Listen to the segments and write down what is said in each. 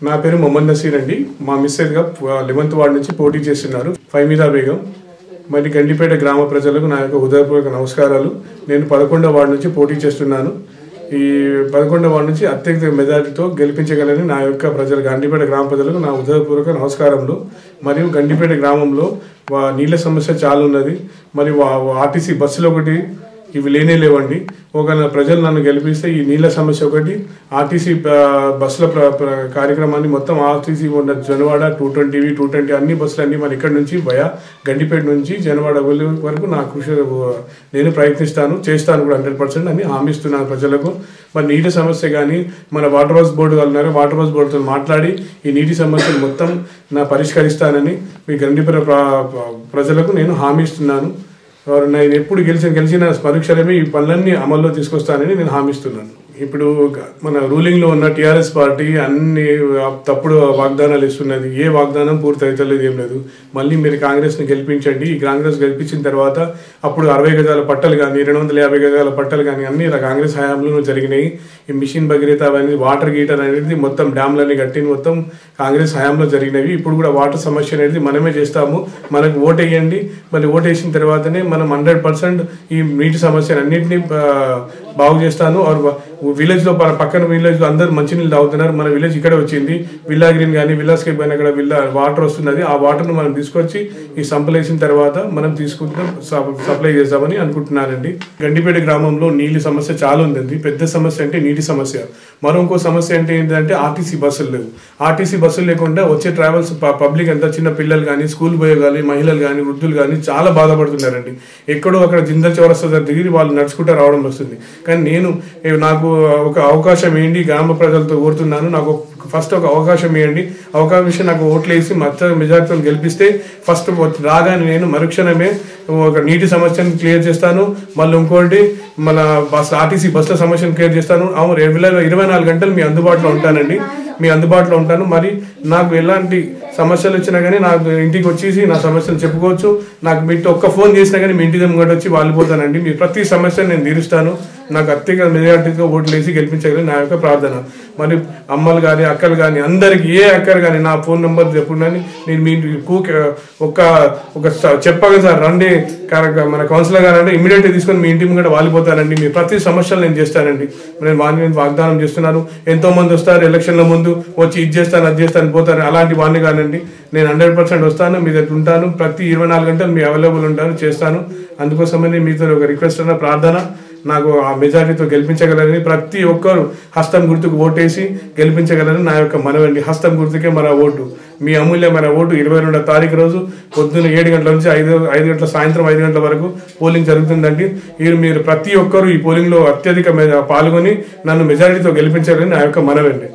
నా పేరు మొహమ్మద్ నసీర్ అండి మా మిస్సెస్గా లెవెంత్ వార్డ్ నుంచి పోటీ చేస్తున్నారు ఫైమిదా బేగం మరి గండిపేట గ్రామ ప్రజలకు నా యొక్క హృదయపూర్వక నమస్కారాలు నేను పదకొండవ వార్డు నుంచి పోటీ చేస్తున్నాను ఈ పదకొండవ వార్డు నుంచి అత్యధిక మెజారిటీతో గెలిపించగలని నా యొక్క ప్రజలు గండిపేట గ్రామ ప్రజలకు నా హృదయపూర్వక నమస్కారములు మరియు గండిపేట గ్రామంలో వా నీళ్ళ సమస్య చాలా ఉన్నది మరి వా ఆర్టీసీ బస్సులు ఒకటి ఇవి లేనే లేవండి ఒక ప్రజలు నన్ను గెలిపిస్తే ఈ నీళ్ళ సమస్య ఒకటి ఆర్టీసీ బస్సుల ప్ర- ప్ర- కార్యక్రమాన్ని మొత్తం ఆర్టీసీ ఉన్న జనవాడ టూ ట్వంటీవి టూ ట్వంటీ అన్ని బస్సులు అన్ని మన ఇక్కడ నుంచి భయ గండిపేట నుంచి జనవాడ వెళ్ళే వరకు నా కృషి నేను ప్రయత్నిస్తాను చేస్తాను కూడా హండ్రెడ్ పర్సెంట్ అని హామీస్తున్నాను ప్రజలకు మరి నీటి సమస్య కానీ మన వాటర్ హౌస్ బోర్డు వాళ్ళు ఉన్నారు వాటర్ హౌస్ బోర్డుతో మాట్లాడి ఈ నీటి సమస్యను మొత్తం నా పరిష్కరిస్తానని మీ గండిపేట ప్ర- ప్రజలకు నేను హామీ ఇస్తున్నాను వారు నేను ఎప్పుడు గెలిచిన గెలిచిన పరీక్షలమే ఈ పనులన్నీ అమల్లో తీసుకొస్తానని నేను హామీస్తున్నాను ఇప్పుడు గ- మన రూలింగ్లో ఉన్న టీఆర్ఎస్ పార్టీ అన్ని తప్పుడు వాగ్దానాలు ఇస్తున్నది ఏ వాగ్దానం పూర్తి అవుతలేదు ఏం లేదు మళ్ళీ మీరు కాంగ్రెస్ని గెలిపించండి ఈ కాంగ్రెస్ గెలిపించిన తర్వాత అప్పుడు అరవై గజాల పట్టలు కానీ రెండు వందల యాభై గజాల పట్టలు కానీ అన్ని ఇలా కాంగ్రెస్ హయాంలో జరిగినాయి ఈ మిషన్ భగీరథ అవన్నీ వాటర్ గీటర్ అనేది మొత్తం డ్యామ్లన్నీ కట్టిన మొత్తం కాంగ్రెస్ హయాంలో జరిగినవి ఇప్పుడు కూడా వాటర్ సమస్య అనేది మనమే చేస్తాము మనకు ఓటు వేయండి మళ్ళీ ఓటు వేసిన తర్వాతనే మనం హండ్రెడ్ పర్సెంట్ ఈ నీటి సమస్యను అన్నింటినీ ఆ, బాగు చేస్తాను ఆర్ విలేజ్ లో ప- పక్కన విలేజ్ లో అందరు మంచినీళ్ళు తాగుతున్నారు మన విలేజ్ ఇక్కడ వచ్చింది విల్లా గ్రీన్ కానీ విల్లాస్కేప్ కానీ అక్కడ విల్లా వాటర్ వస్తున్నది ఆ వాటర్ ను మనం తీసుకొచ్చి ఈ సంపలు వేసిన తర్వాత మనం తీసుకుంటాం సప్లై చేద్దామని అనుకుంటున్నానండి గండిపేట గ్రామంలో నీళ్ళ సమస్య చాలా ఉందండి పెద్ద సమస్య అంటే నీటి సమస్య మరో ఇంకో సమస్య అంటే ఏంటంటే ఆర్టీసీ బస్సులు లేవు ఆర్టీసీ బస్సులు లేకుండా వచ్చే ట్రావెల్స్ పబ్లిక్ అంతా చిన్న పిల్లలు కానీ స్కూల్ పోయే కానీ మహిళలు కానీ వృద్ధులు కానీ చాలా బాధపడుతున్నారండి ఎక్కడో అక్కడ జిందల్ చౌరస్తా దగ్గర దిగి వాళ్ళు నడుచుకుంటూ రావడం వస్తుంది కానీ నేను ఏ, నాకు ఒక అవకాశం ఏంటి గ్రామ ప్రజలతో కోరుతున్నాను నాకు ఫస్ట్ ఒక అవకాశం ఇవ్వండి అవకాశం నాకు ఓట్లు వేసి మత మెజార్టీతో గెలిపిస్తే ఫస్ట్ రాగానే నేను మరుక్షణమే ఒక నీటి సమస్యను క్లియర్ చేస్తాను మళ్ళీ ఇంకోటి మన బస్ ఆర్టీసీ బస్సుల సమస్యను క్లియర్ చేస్తాను అవును ఇరవై ఇరవై నాలుగు గంటలు మీ అందుబాటులో ఉంటానండి మీ అందుబాటులో ఉంటాను మరి నాకు ఎలాంటి సమస్యలు వచ్చినా కానీ నాకు ఇంటికి వచ్చేసి నా సమస్యలు చెప్పుకోవచ్చు నాకు మీకు ఒక్క ఫోన్ చేసినా కానీ మీ ఇంటి దగ్గర వచ్చి వాళ్ళిపోతానండి మీ ప్రతి సమస్యను నేను తీరుస్తాను నాకు అత్యధిక మెజార్టీగా ఓట్లు వేసి గెలిపించగలని నా యొక్క ప్రార్థన మరి అమ్మలు కానీ అక్కలు కానీ అందరికి ఏ అక్కలు కానీ నా ఫోన్ నెంబర్ చెప్పుండని నేను మీ ఇంటికి కూక ఒక ఒక స- చెప్పగా సార్ రండి కరెక్ట్ మన కౌన్సిలర్ గారు అంటే ఇమీడియట్గా తీసుకొని మీ ఇంటి ముంగట వాలిపోతానండి మీ ప్రతి సమస్యలు నేను చేస్తానండి నేను వాడిని వాగ్దానం చేస్తున్నాను ఎంతో మంది వస్తారు ఎలక్షన్ల ముందు వచ్చి ఇది చేస్తాను అది చేస్తాను పోతారు అలాంటి వాడిని కానండి నేను హండ్రెడ్ పర్సెంట్ వస్తాను మీ దగ్గర ఉంటాను ప్రతి ఇరవై నాలుగు గంటలు మీ అవైలబుల్ ఉంటాను చేస్తాను అందుకోసమని మీతో ఒక రిక్వెస్ట్ అన్న ప్రార్థన నాకు ఆ మెజారిటీతో గెలిపించగలరని ప్రతి ఒక్కరు హస్తం గుర్తుకు ఓటేసి గెలిపించగలరని నా యొక్క మనవండి హస్తం గుర్తుకే మన ఓటు మీ అమూల్యమైన ఓటు ఇరవై రెండో తారీఖు రోజు పొద్దున్న ఏడు గంటల నుంచి ఐదు ఐదు గంటల సాయంత్రం ఐదు గంటల వరకు పోలింగ్ జరుగుతుందండి మీరు మీరు ప్రతి ఒక్కరు ఈ పోలింగ్లో అత్యధిక మెజా- పాల్గొని నన్ను మెజారిటీతో గెలిపించాలని నా యొక్క మనవండి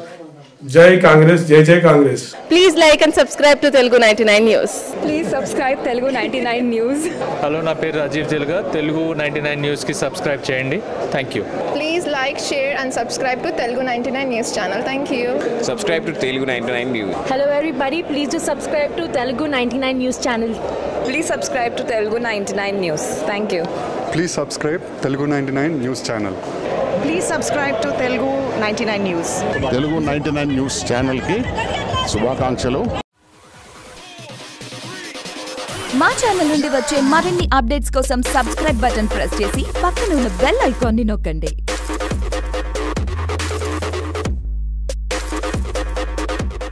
జై కాంగ్రెస్ జై జై Congress Please like and subscribe to Telugu 99 News. Please subscribe Telugu ninety nine news hello నా పేరు రాజీవ్ తెలుగా తెలుగు నైంటీ నైన్ న్యూస్కి సబ్స్క్రైబ్ చేయండి thank you Please like, share, and subscribe to Telugu 99 News channel. Thank you. subscribe to Telugu 99 News. Hello everybody, please do subscribe to Telugu 99 News channel. Please subscribe to Telugu ninety nine news thank you please subscribe Telugu ninety nine news channel please subscribe to Telugu ninety nine news Telugu ninety nine news ఛానల్కి శుభాకాంక్షలు మా channel నుండి వచ్చే మరిన్ని updates కోసం subscribe button press చేసి పక్కన ఉన్న బెల్ ఐకాన్ని నొక్కండి